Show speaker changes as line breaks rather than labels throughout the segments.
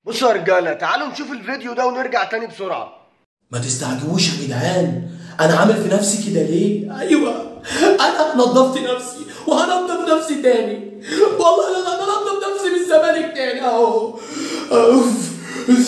بصوا يا رجاله تعالوا نشوف الفيديو ده ونرجع تاني بسرعه
ما تستعجبوش يا جدعان انا عامل في نفسي كده ليه ايوه انا نظفت نفسي وهنضف نفسي تاني والله لا انا هنضف نفسي من الزمالك تاني اهو أوف.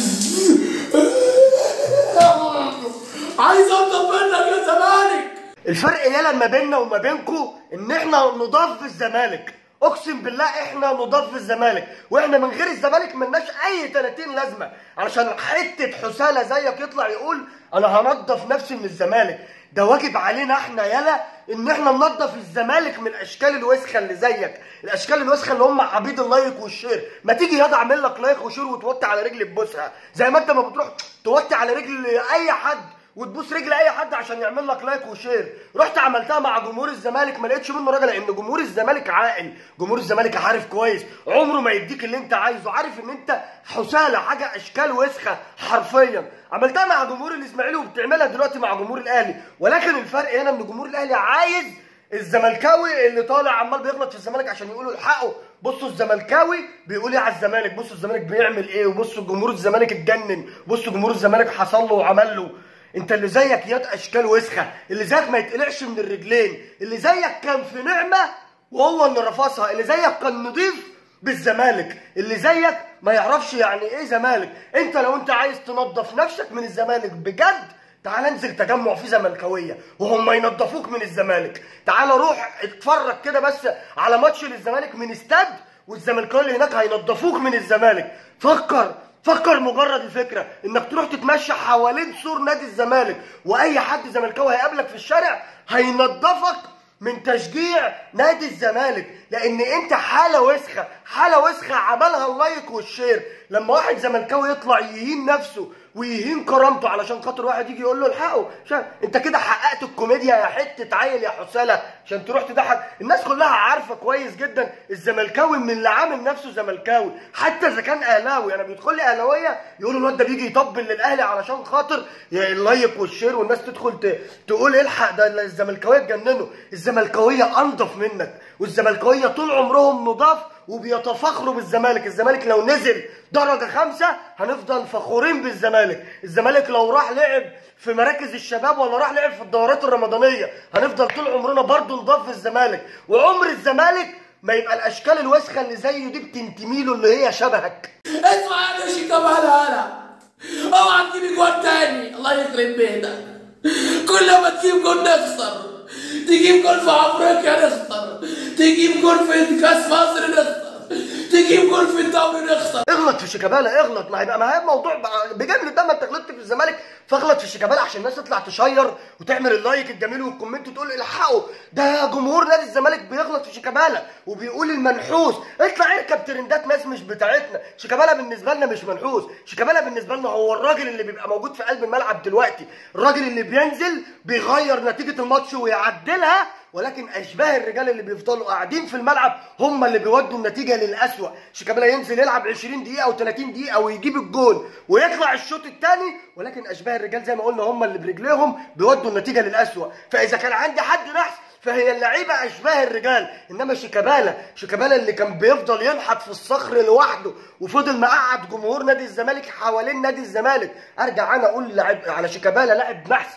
عايز انضف منك يا زمالك
الفرق يالا ما بيننا وما بينكم ان احنا نضاف في الزمالك اقسم بالله احنا نضاف في الزمالك واحنا من غير الزمالك ملناش اي 30 لازمه علشان حته حساله زيك يطلع يقول انا هنضف نفسي من الزمالك ده واجب علينا احنا يالا ان احنا ننضف الزمالك من الاشكال الوسخه اللي زيك الاشكال الوسخه اللي هم عبيد اللايك والشير ما تيجي ياض اعمل لك لايك وشير وتوطي على رجلي تبوسها زي ما انت ما بتروح توطي على رجل اي حد وتبوس رجل اي حد عشان يعمل لك لايك وشير رحت عملتها مع جمهور الزمالك ما لقيتش منه راجل لان جمهور الزمالك عاقل جمهور الزمالك عارف كويس عمره ما يديك اللي انت عايزه عارف ان انت حساله حاجه اشكال وسخه حرفيا عملتها مع جمهور الاسماعيلي وبتعملها دلوقتي مع جمهور الاهلي ولكن الفرق هنا ان جمهور الاهلي عايز الزملكاوي اللي طالع عمال بيغلط في الزمالك عشان يقولوا الحقوا بصوا الزملكاوي بيقول ايه على الزمالك بصوا الزمالك بيعمل ايه وبصوا جمهور الزمالك اتجنن بصوا جمهور الزمالك حصل له وعمل له انت اللي زيك ياض اشكال وسخه اللي زيك ما يتقلعش من الرجلين اللي زيك كان في نعمه وهو اللي رفضها اللي زيك كان نضيف بالزمالك اللي زيك ما يعرفش يعني ايه زمالك انت لو انت عايز تنظف نفسك من الزمالك بجد تعال انزل تجمع في زملكاويه وهم ينظفوك من الزمالك تعال روح اتفرج كده بس على ماتش للزمالك من استاد والزملكاويه اللي هناك هينظفوك من الزمالك فكر فكر مجرد الفكره انك تروح تتمشى حوالين سور نادي الزمالك واي حد زملكاوي هيقابلك في الشارع هينظفك من تشجيع نادي الزمالك لان انت حاله وسخه حاله وسخه عملها اللايك والشير لما واحد زملكاوي يطلع يهين نفسه ويهين كرامته علشان خاطر واحد يجي يقول له الحقوا عشان انت كده حققت الكوميديا يا حته عيل يا حساله عشان تروح تضحك الناس كلها عارفه كويس جدا الزملكاوي من اللي عامل نفسه زملكاوي حتى اذا كان اهلاوي انا بيدخل لي اهلاويه يقولوا الواد ده بيجي يطبل للاهلي علشان خاطر اللايك والشير والناس تدخل ت... تقول الحق ده الزملكاويه اتجننوا الزملكاويه انضف منك والزملكاويه طول عمرهم نضاف وبيتفاخروا بالزمالك الزمالك لو نزل درجة خمسة هنفضل فخورين بالزمالك الزمالك لو راح لعب في مراكز الشباب ولا راح لعب في الدورات الرمضانية هنفضل طول عمرنا برضه نضاف في الزمالك وعمر الزمالك ما يبقى الاشكال الوسخه اللي زيه دي بتنتمي له اللي هي شبهك
اسمع يا شيكا هلا هلا اوعى تجيب جوان تاني الله يخرب بيتك كل ما تجيب جول نخسر تجيب جول في افريقيا نخسر تجيب جول في كاس مصر نخسر تجيب جول في الدوري نخسر
اغلط في شيكابالا اغلط ما هيبقى ما هي الموضوع بجانب ده ما انت غلطت في الزمالك فاغلط في شيكابالا عشان الناس تطلع تشير وتعمل اللايك الجميل والكومنت وتقول الحقوا ده جمهور نادي الزمالك بيغلط في شيكابالا وبيقول المنحوس اطلع اركب ترندات ناس مش بتاعتنا شيكابالا بالنسبه لنا مش منحوس شيكابالا بالنسبه لنا هو الراجل اللي بيبقى موجود في قلب الملعب دلوقتي الراجل اللي بينزل بيغير نتيجه الماتش ويعدلها ولكن اشباه الرجال اللي بيفضلوا قاعدين في الملعب هم اللي بيودوا النتيجه للاسوء شيكابالا ينزل يلعب 20 دقيقه او 30 دقيقه ويجيب الجول ويطلع الشوط الثاني ولكن اشباه الرجال زي ما قلنا هم اللي برجليهم بيودوا النتيجه للاسوء فاذا كان عندي حد نحس فهي اللعيبه اشباه الرجال انما شيكابالا شيكابالا اللي كان بيفضل ينحت في الصخر لوحده وفضل مقعد جمهور نادي الزمالك حوالين نادي الزمالك ارجع انا اقول لعب على شيكابالا لاعب نحس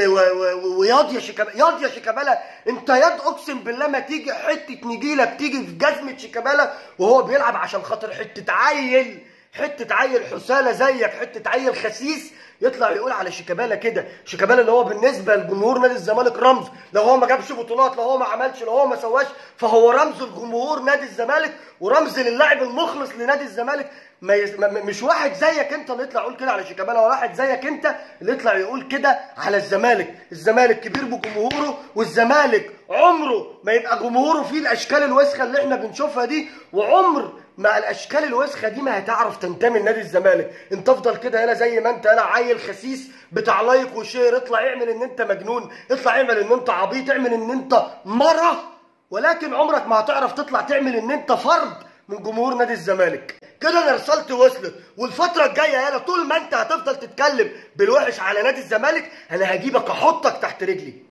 وياض يا شيكابالا ياض يا شيكابالا انت ياض اقسم بالله ما تيجي حته نجيلك تيجي في جزمه شيكابالا وهو بيلعب عشان خاطر حته عيل حته عيل حساله زيك حته عيل خسيس يطلع يقول على شيكابالا كده شيكابالا اللي هو بالنسبه لجمهور نادي الزمالك رمز لو هو ما جابش بطولات لو هو ما عملش لو هو ما سواش فهو رمز لجمهور نادي الزمالك ورمز للاعب المخلص لنادي الزمالك ما يز... ما مش واحد زيك انت اللي يطلع يقول كده على شيكابالا ولا واحد زيك انت اللي يطلع يقول كده على الزمالك الزمالك كبير بجمهوره والزمالك عمره ما يبقى جمهوره فيه الاشكال الوسخه اللي احنا بنشوفها دي وعمر مع الاشكال الوسخه دي ما هتعرف تنتمي لنادي الزمالك انت افضل كده هنا زي ما انت انا عيل خسيس بتاع لايك وشير اطلع اعمل ان انت مجنون اطلع اعمل ان انت عبيط اعمل ان انت مره ولكن عمرك ما هتعرف تطلع تعمل ان انت فرد من جمهور نادي الزمالك كده انا رسالتي وصلت والفتره الجايه يالا طول ما انت هتفضل تتكلم بالوحش على نادي الزمالك انا هجيبك احطك تحت رجلي